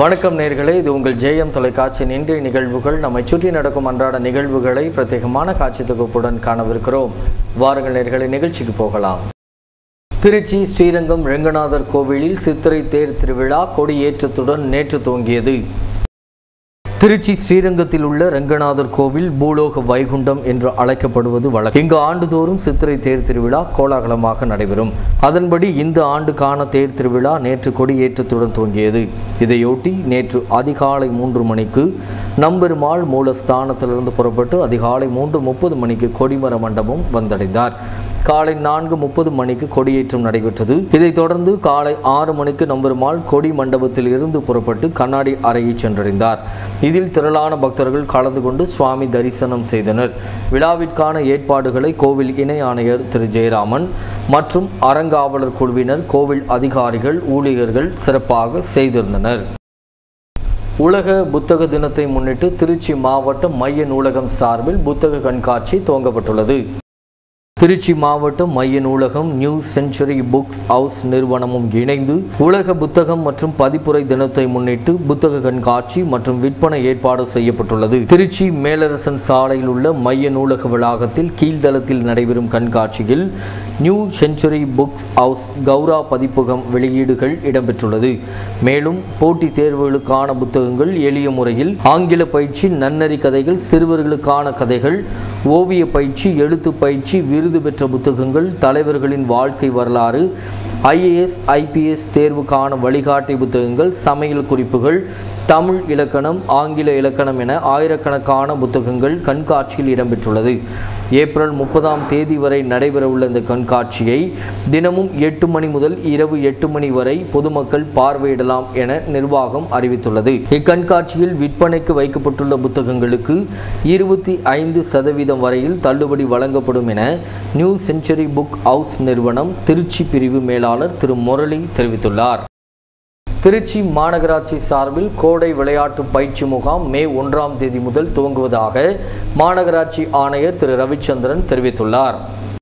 வணக்கம் நேர்களே இது உங்கள் ஜேஎம் தொலைக்காட்சியின் இன்றைய நிகழ்வுகள் நம்மை சுற்றி நடக்கும் அன்றாட நிகழ்வுகளை பிரத்யேகமான காட்சி தொகுப்புடன் காணவிருக்கிறோம் வாருங்கள் நேர்களை நிகழ்ச்சிக்கு போகலாம் திருச்சி ஸ்ரீரங்கம் ரெங்கநாதர் கோவிலில் சித்திரை தேர் திருவிழா கொடியேற்றத்துடன் நேற்று துவங்கியது திருச்சி ஸ்ரீரங்கத்தில் உள்ள ரங்கநாதர் கோவில் பூலோக வைகுண்டம் என்று அழைக்கப்படுவது வழக்கம் இங்கு ஆண்டுதோறும் சித்திரை தேர் திருவிழா கோலாகலமாக நடைபெறும் அதன்படி இந்த ஆண்டுக்கான தேர் திருவிழா நேற்று கொடியேற்றத்துடன் துவங்கியது இதையொட்டி நேற்று அதிகாலை மூன்று மணிக்கு நம்பெருமாள் மூலஸ்தானத்திலிருந்து புறப்பட்டு அதிகாலை மூன்று முப்பது மணிக்கு கொடிமர மண்டபம் வந்தடைந்தார் காலை நான்கு முப்பது மணிக்கு கொடியேற்றம் நடைபெற்றது இதைத் தொடர்ந்து காலை ஆறு மணிக்கு நம்பெருமாள் கொடி மண்டபத்தில் இருந்து புறப்பட்டு கண்ணாடி அறையை சென்றடைந்தார் இதில் திரளான பக்தர்கள் கலந்து கொண்டு சுவாமி தரிசனம் செய்தனர் விழாவிற்கான ஏற்பாடுகளை கோவில் இணை ஆணையர் திரு ஜெயராமன் மற்றும் அறங்காவலர் குழுவினர் கோவில் அதிகாரிகள் ஊழியர்கள் சிறப்பாக செய்திருந்தனர் உலக புத்தக தினத்தை முன்னிட்டு திருச்சி மாவட்ட மைய நூலகம் சார்பில் புத்தக கண்காட்சி துவங்கப்பட்டுள்ளது திருச்சி மாவட்ட மைய நூலகம் நியூ செஞ்சுரி புக்ஸ் ஹவுஸ் நிறுவனமும் இணைந்து உலக புத்தகம் மற்றும் பதிப்புரை தினத்தை முன்னிட்டு புத்தக கண்காட்சி மற்றும் விற்பனை ஏற்பாடு செய்யப்பட்டுள்ளது திருச்சி மேலரசன் சாலையில் உள்ள மைய நூலக வளாகத்தில் கீழ்தளத்தில் நடைபெறும் கண்காட்சியில் நியூ செஞ்சுரி புக்ஸ் ஹவுஸ் கௌரா பதிப்பகம் வெளியீடுகள் இடம்பெற்றுள்ளது மேலும் போட்டித் தேர்வுகளுக்கான புத்தகங்கள் எளிய முறையில் ஆங்கில பயிற்சி நன்னறி கதைகள் சிறுவர்களுக்கான கதைகள் ஓவிய பயிற்சி எழுத்து பயிற்சி விருது பெற்ற புத்தகங்கள் தலைவர்களின் வாழ்க்கை வரலாறு ஐஏஎஸ் ஐபிஎஸ் தேர்வுக்கான வழிகாட்டி புத்தகங்கள் சமையல் குறிப்புகள் தமிழ் இலக்கணம் ஆங்கில இலக்கணம் என ஆயிரக்கணக்கான புத்தகங்கள் கண்காட்சியில் இடம்பெற்றுள்ளது ஏப்ரல் முப்பதாம் தேதி வரை நடைபெறவுள்ள இந்த கண்காட்சியை தினமும் எட்டு மணி முதல் இரவு எட்டு மணி வரை பொதுமக்கள் பார்வையிடலாம் என நிர்வாகம் அறிவித்துள்ளது இக்கண்காட்சியில் விற்பனைக்கு வைக்கப்பட்டுள்ள புத்தகங்களுக்கு இருபத்தி ஐந்து சதவீதம் வரையில் தள்ளுபடி வழங்கப்படும் என நியூ செஞ்சுரி புக் ஹவுஸ் நிறுவனம் திருச்சி பிரிவு மேலாளர் திரு முரளி தெரிவித்துள்ளார் திருச்சி மாநகராட்சி சார்பில் கோடை விளையாட்டு பயிற்சி முகாம் மே ஒன்றாம் தேதி முதல் துவங்குவதாக மாநகராட்சி ஆணையர் திரு ரவிச்சந்திரன் தெரிவித்துள்ளார்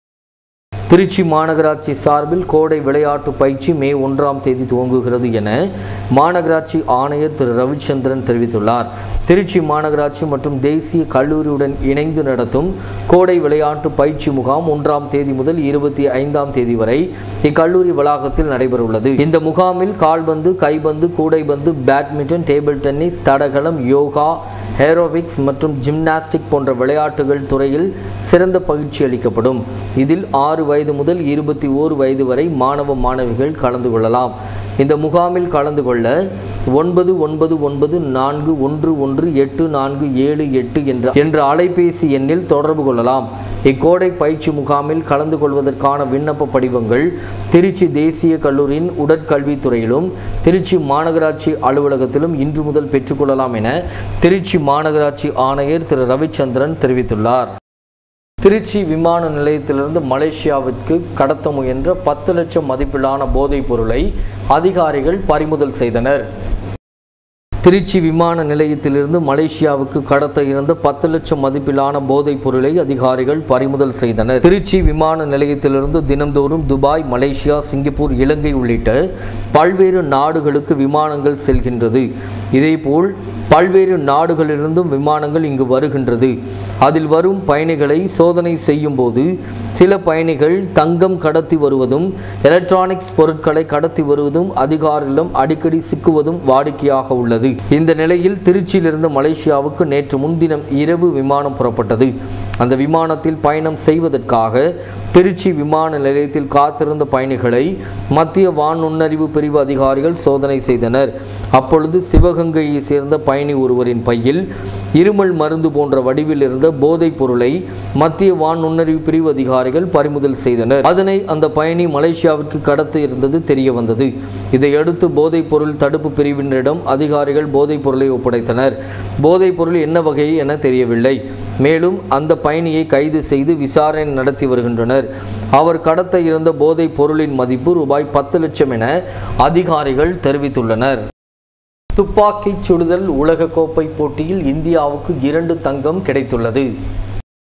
திருச்சி மாநகராட்சி சார்பில் கோடை விளையாட்டு பயிற்சி மே ஒன்றாம் தேதி துவங்குகிறது என மாநகராட்சி ஆணையர் திரு ரவிச்சந்திரன் தெரிவித்துள்ளார் திருச்சி மாநகராட்சி மற்றும் தேசிய கல்லூரியுடன் இணைந்து நடத்தும் கோடை விளையாட்டு பயிற்சி முகாம் ஒன்றாம் தேதி முதல் இருபத்தி ஐந்தாம் தேதி வரை இக்கல்லூரி வளாகத்தில் நடைபெறவுள்ளது இந்த முகாமில் கால்பந்து கைபந்து கூடைபந்து பேட்மிண்டன் டேபிள் டென்னிஸ் தடகளம் யோகா ஏரோபிக்ஸ் மற்றும் ஜிம்னாஸ்டிக் போன்ற விளையாட்டுகள் துறையில் சிறந்த பயிற்சி அளிக்கப்படும் இதில் ஆறு வயது முதல் இருபத்தி ஓரு வயது வரை மாணவ மாணவிகள் கலந்து கொள்ளலாம் இந்த முகாமில் கலந்து கொள்ள ஒன்பது ஒன்பது ஒன்பது நான்கு ஒன்று ஒன்று எட்டு நான்கு ஏழு எட்டு என்ற என்ற அலைபேசி எண்ணில் தொடர்பு கொள்ளலாம் இக்கோடை பயிற்சி முகாமில் கலந்து கொள்வதற்கான விண்ணப்ப படிவங்கள் திருச்சி தேசிய கல்லூரியின் உடற்கல்வித்துறையிலும் திருச்சி மாநகராட்சி அலுவலகத்திலும் இன்று முதல் பெற்றுக்கொள்ளலாம் என திருச்சி மாநகராட்சி ஆணையர் திரு ரவிச்சந்திரன் தெரிவித்துள்ளார் திருச்சி விமான நிலையத்திலிருந்து மலேசியாவிற்கு கடத்த முயன்ற பத்து லட்சம் மதிப்பிலான போதைப் பொருளை அதிகாரிகள் பறிமுதல் செய்தனர் திருச்சி விமான நிலையத்திலிருந்து மலேசியாவுக்கு கடத்த இருந்த பத்து லட்சம் மதிப்பிலான போதைப் பொருளை அதிகாரிகள் பறிமுதல் செய்தனர் திருச்சி விமான நிலையத்திலிருந்து தினந்தோறும் துபாய் மலேசியா சிங்கப்பூர் இலங்கை உள்ளிட்ட பல்வேறு நாடுகளுக்கு விமானங்கள் செல்கின்றது இதேபோல் பல்வேறு நாடுகளிலிருந்தும் விமானங்கள் இங்கு வருகின்றது அதில் வரும் பயணிகளை சோதனை செய்யும் போது சில பயணிகள் தங்கம் கடத்தி வருவதும் எலக்ட்ரானிக்ஸ் பொருட்களை கடத்தி வருவதும் அதிகாரிகளிடம் அடிக்கடி சிக்குவதும் வாடிக்கையாக உள்ளது இந்த நிலையில் திருச்சியிலிருந்து மலேசியாவுக்கு நேற்று முன்தினம் இரவு விமானம் புறப்பட்டது அந்த விமானத்தில் பயணம் செய்வதற்காக திருச்சி விமான நிலையத்தில் காத்திருந்த பயணிகளை மத்திய வான் நுண்ணறிவு பிரிவு அதிகாரிகள் சோதனை செய்தனர் அப்பொழுது சிவகங்கையை சேர்ந்த பயணி ஒருவரின் பையில் இருமல் மருந்து போன்ற வடிவில் இருந்த போதைப் பொருளை மத்திய வான் நுண்ணறிவு பிரிவு அதிகாரிகள் பறிமுதல் செய்தனர் அதனை அந்த பயணி மலேசியாவிற்கு கடத்த இருந்தது தெரிய வந்தது இதையடுத்து போதைப் பொருள் தடுப்பு பிரிவினரிடம் அதிகாரிகள் போதைப் பொருளை ஒப்படைத்தனர் போதைப் பொருள் என்ன வகை என தெரியவில்லை மேலும் அந்த பயணியை கைது செய்து விசாரணை நடத்தி வருகின்றனர் அவர் கடத்த இருந்த போதைப் பொருளின் மதிப்பு ரூபாய் பத்து லட்சம் என அதிகாரிகள் தெரிவித்துள்ளனர் துப்பாக்கிச் சுடுதல் உலகக்கோப்பை போட்டியில் இந்தியாவுக்கு இரண்டு தங்கம் கிடைத்துள்ளது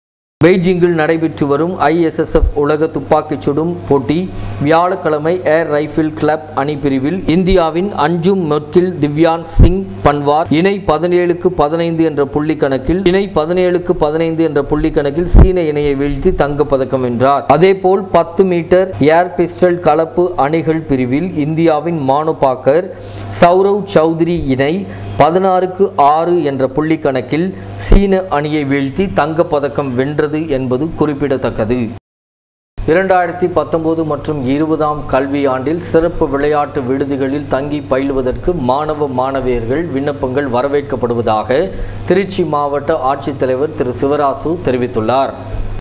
பெய்ஜிங்கில் நடைபெற்று வரும் ஐஎஸ்எஸ்எஃப் உலக துப்பாக்கிச் சுடும் போட்டி வியாழக்கிழமை ஏர் ரைஃபிள் கிளப் அணி பிரிவில் இந்தியாவின் அஞ்சும் மெர்கில் திவ்யான் சிங் பன்வார் இணை பதினேழுக்கு பதினைந்து என்ற புள்ளி கணக்கில் இணை பதினேழுக்கு பதினைந்து என்ற புள்ளி கணக்கில் சீன இணையை வீழ்த்தி தங்கப் பதக்கம் வென்றார் அதேபோல் பத்து மீட்டர் ஏர் பிஸ்டல் கலப்பு அணிகள் பிரிவில் இந்தியாவின் மானு பாக்கர் சௌரவ் சௌத்ரி இணை பதினாறுக்கு ஆறு என்ற புள்ளி கணக்கில் சீன அணியை வீழ்த்தி தங்கப் பதக்கம் வென்றது என்பது குறிப்பிடத்தக்கது இரண்டாயிரத்தி பத்தொன்பது மற்றும் இருபதாம் கல்வியாண்டில் சிறப்பு விளையாட்டு விடுதிகளில் தங்கி பயிலுவதற்கு மாணவ மாணவியர்கள் விண்ணப்பங்கள் வரவேற்கப்படுவதாக திருச்சி மாவட்ட ஆட்சித்தலைவர் திரு சிவராசு தெரிவித்துள்ளார்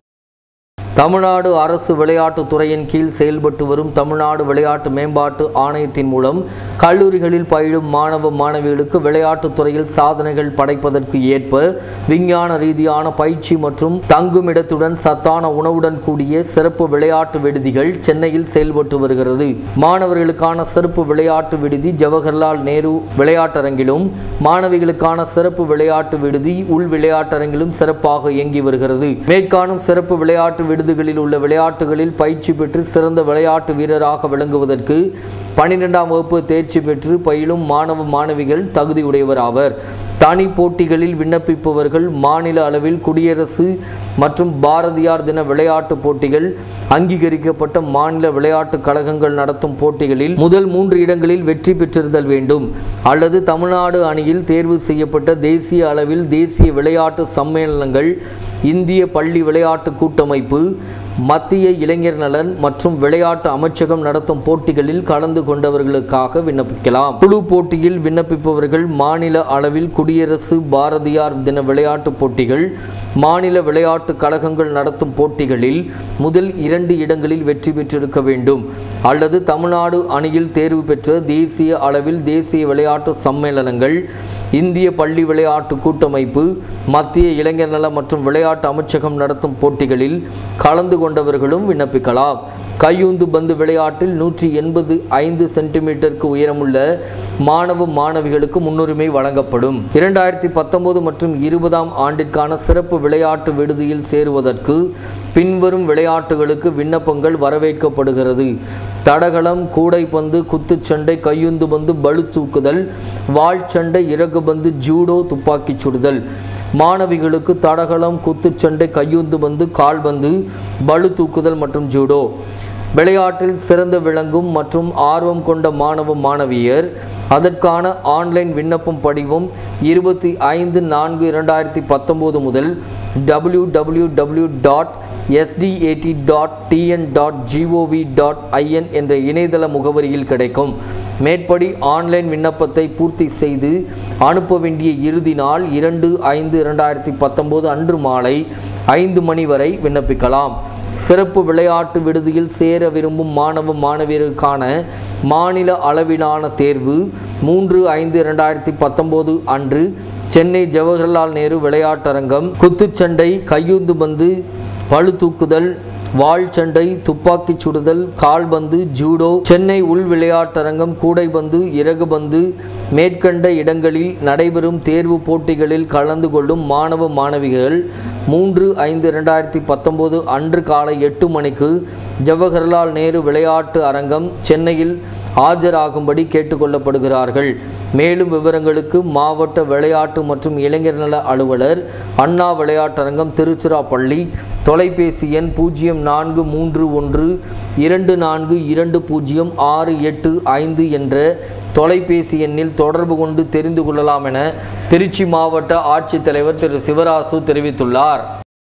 தமிழ்நாடு அரசு விளையாட்டுத் துறையின் கீழ் செயல்பட்டு வரும் தமிழ்நாடு விளையாட்டு மேம்பாட்டு ஆணையத்தின் மூலம் கல்லூரிகளில் பயிலும் மாணவ மாணவிகளுக்கு விளையாட்டுத் துறையில் சாதனைகள் படைப்பதற்கு ஏற்ப விஞ்ஞான ரீதியான பயிற்சி மற்றும் தங்குமிடத்துடன் சத்தான உணவுடன் கூடிய சிறப்பு விளையாட்டு விடுதிகள் சென்னையில் செயல்பட்டு வருகிறது மாணவர்களுக்கான சிறப்பு விளையாட்டு விடுதி ஜவஹர்லால் நேரு விளையாட்டரங்கிலும் மாணவிகளுக்கான சிறப்பு விளையாட்டு விடுதி உள் விளையாட்டரங்கிலும் சிறப்பாக இயங்கி வருகிறது மேற்காணும் சிறப்பு விளையாட்டு விடுதிகளில் உள்ள விளையாட்டுகளில் பயிற்சி பெற்று சிறந்த விளையாட்டு வீரராக விளங்குவதற்கு பன்னிரெண்டாம் வகுப்பு தேர்ச்சி பெற்று பயிலும் மாணவ மாணவிகள் தகுதியுடையவர் ஆவர் தனி போட்டிகளில் விண்ணப்பிப்பவர்கள் மாநில அளவில் குடியரசு மற்றும் பாரதியார் தின விளையாட்டுப் போட்டிகள் அங்கீகரிக்கப்பட்ட மாநில விளையாட்டு கழகங்கள் நடத்தும் போட்டிகளில் முதல் மூன்று இடங்களில் வெற்றி பெற்றிருத்தல் வேண்டும் அல்லது தமிழ்நாடு அணியில் தேர்வு செய்யப்பட்ட தேசிய அளவில் தேசிய விளையாட்டு சம்மேளனங்கள் இந்திய பள்ளி விளையாட்டு கூட்டமைப்பு மத்திய இளைஞர் நலன் மற்றும் விளையாட்டு அமைச்சகம் நடத்தும் போட்டிகளில் கலந்து கொண்டவர்களுக்காக விண்ணப்பிக்கலாம் குழு போட்டியில் விண்ணப்பிப்பவர்கள் மாநில அளவில் குடியரசு பாரதியார் தின விளையாட்டுப் போட்டிகள் மாநில விளையாட்டு கழகங்கள் நடத்தும் போட்டிகளில் முதல் இரண்டு இடங்களில் வெற்றி பெற்றிருக்க வேண்டும் அல்லது தமிழ்நாடு அணியில் தேர்வு பெற்ற தேசிய அளவில் தேசிய விளையாட்டு சம்மேளனங்கள் இந்திய பள்ளி விளையாட்டு கூட்டமைப்பு மத்திய இளைஞர் நல மற்றும் விளையாட்டு அமைச்சகம் நடத்தும் போட்டிகளில் கலந்து கொண்டவர்களும் விண்ணப்பிக்கலாம் கையுந்து பந்து விளையாட்டில் நூற்றி எண்பது ஐந்து சென்டிமீட்டருக்கு உயரமுள்ள மாணவ மாணவிகளுக்கு முன்னுரிமை வழங்கப்படும் இரண்டாயிரத்தி பத்தொன்பது மற்றும் இருபதாம் ஆண்டிற்கான சிறப்பு விளையாட்டு விடுதியில் சேருவதற்கு பின்வரும் விளையாட்டுகளுக்கு விண்ணப்பங்கள் வரவேற்கப்படுகிறது தடகளம் கூடைப்பந்து குத்துச்சண்டை கையுந்து பந்து பளு தூக்குதல் வாழ்ச்சண்டை இறகுபந்து ஜூடோ துப்பாக்கிச் சுடுதல் மாணவிகளுக்கு தடகளம் குத்துச்சண்டை கையுந்து பந்து கால்பந்து பளு தூக்குதல் மற்றும் ஜூடோ விளையாட்டில் சிறந்து விளங்கும் மற்றும் ஆர்வம் கொண்ட மாணவ மாணவியர் அதற்கான ஆன்லைன் விண்ணப்பம் படிவம் இருபத்தி ஐந்து நான்கு இரண்டாயிரத்தி பத்தொம்போது முதல் W W W dot S D A T dot T N dot G O V dot I N என்ற இணையதள முகவரியில் கிடைக்கும் மேற்படி ஆன்லைன் விண்ணப்பத்தை பூர்த்தி செய்து அனுப்ப வேண்டிய இறுதி நாள் இரண்டு ஐந்து இரண்டாயிரத்தி பத்தொம்போது அன்று மாலை ஐந்து மணி வரை விண்ணப்பிக்கலாம் சிறப்பு விளையாட்டு விடுதியில் சேர விரும்பும் மாணவ மாணவியருக்கான மாநில அளவிலான தேர்வு மூன்று ஐந்து இரண்டாயிரத்தி பத்தொம்போது அன்று சென்னை ஜவஹர்லால் நேரு விளையாட்டரங்கம் குத்துச்சண்டை கையுந்து பந்து பளு தூக்குதல் வாழ்ச்சண்டை துப்பாக்கிச் சுடுதல் கால்பந்து ஜூடோ சென்னை உள் விளையாட்டரங்கம் கூடைபந்து இறகுபந்து மேற்கண்ட இடங்களில் நடைபெறும் தேர்வு போட்டிகளில் கலந்து கொள்ளும் மாணவ மாணவிகள் மூன்று ஐந்து இரண்டாயிரத்தி பத்தொம்போது அன்று காலை எட்டு மணிக்கு ஜவஹர்லால் நேரு விளையாட்டு அரங்கம் சென்னையில் ஆஜராகும்படி கேட்டுக்கொள்ளப்படுகிறார்கள் மேலும் விவரங்களுக்கு மாவட்ட விளையாட்டு மற்றும் இளைஞர் நல அலுவலர் அண்ணா விளையாட்டரங்கம் திருச்சிராப்பள்ளி தொலைபேசி எண் பூஜ்ஜியம் நான்கு மூன்று ஒன்று இரண்டு நான்கு இரண்டு பூஜ்ஜியம் ஆறு எட்டு ஐந்து என்ற தொலைபேசி எண்ணில் தொடர்பு கொண்டு தெரிந்து கொள்ளலாம் என திருச்சி மாவட்ட ஆட்சித்தலைவர் திரு சிவராசு தெரிவித்துள்ளார்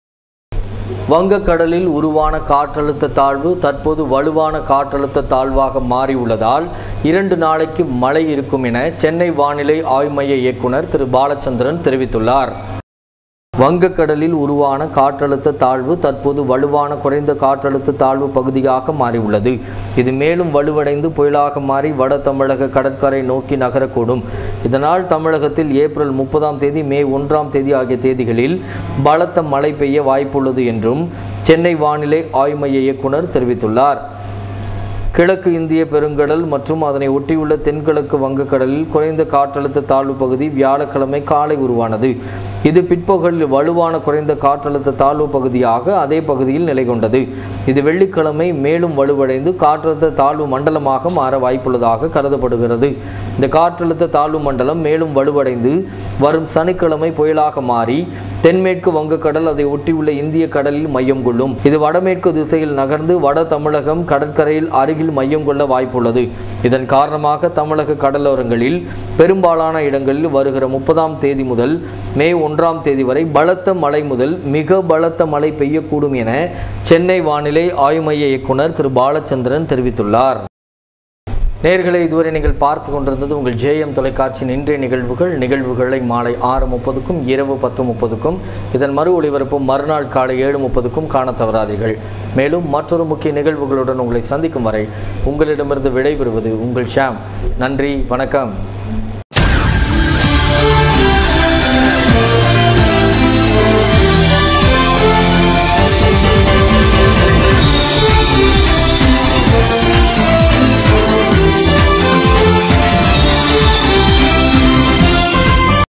வங்கக்கடலில் உருவான காற்றழுத்த தாழ்வு தற்போது வலுவான காற்றழுத்த தாழ்வாக மாறியுள்ளதால் இரண்டு நாளைக்கு மழை இருக்கும் என சென்னை வானிலை ஆய்வு மைய இயக்குனர் திரு பாலச்சந்திரன் தெரிவித்துள்ளார் வங்கக்கடலில் உருவான காற்றழுத்த தாழ்வு தற்போது வலுவான குறைந்த காற்றழுத்த தாழ்வு பகுதியாக மாறியுள்ளது இது மேலும் வலுவடைந்து புயலாக மாறி வட தமிழக கடற்கரை நோக்கி நகரக்கூடும் இதனால் தமிழகத்தில் ஏப்ரல் முப்பதாம் தேதி மே ஒன்றாம் தேதி ஆகிய தேதிகளில் பலத்த மழை பெய்ய வாய்ப்புள்ளது என்றும் சென்னை வானிலை ஆய்வு மைய இயக்குனர் தெரிவித்துள்ளார் கிழக்கு இந்திய பெருங்கடல் மற்றும் அதனை ஒட்டியுள்ள தென்கிழக்கு வங்கக்கடலில் குறைந்த காற்றழுத்த தாழ்வு பகுதி வியாழக்கிழமை காலை உருவானது இது பிற்பகலில் வலுவான குறைந்த காற்றழுத்த தாழ்வு பகுதியாக அதே பகுதியில் நிலை கொண்டது இது வெள்ளிக்கிழமை மேலும் வலுவடைந்து காற்றழுத்த தாழ்வு மண்டலமாக மாற வாய்ப்புள்ளதாக கருதப்படுகிறது இந்த காற்றழுத்த தாழ்வு மண்டலம் மேலும் வலுவடைந்து வரும் சனிக்கிழமை புயலாக மாறி தென்மேற்கு வங்கக்கடல் அதை ஒட்டியுள்ள இந்திய கடலில் மையம் கொள்ளும் இது வடமேற்கு திசையில் நகர்ந்து வட தமிழகம் கடற்கரையில் அருகில் மையம் கொள்ள வாய்ப்புள்ளது இதன் காரணமாக தமிழக கடலோரங்களில் பெரும்பாலான இடங்களில் வருகிற முப்பதாம் தேதி முதல் மே ஒன்றாம் தேதி வரை பலத்த மழை முதல் மிக பலத்த மழை பெய்யக்கூடும் என சென்னை வானிலை ஆய்வு மைய இயக்குனர் திரு பாலச்சந்திரன் தெரிவித்துள்ளார் நேர்களை இதுவரை நீங்கள் பார்த்து கொண்டிருந்தது உங்கள் ஜேஎம் தொலைக்காட்சியின் இன்றைய நிகழ்வுகள் நிகழ்வுகளை மாலை ஆறு முப்பதுக்கும் இரவு பத்து முப்பதுக்கும் இதன் மறு ஒளிபரப்பும் மறுநாள் காலை ஏழு முப்பதுக்கும் காண தவறாதீர்கள் மேலும் மற்றொரு முக்கிய நிகழ்வுகளுடன் உங்களை சந்திக்கும் வரை உங்களிடமிருந்து விடைபெறுவது உங்கள் ஷாம் நன்றி வணக்கம்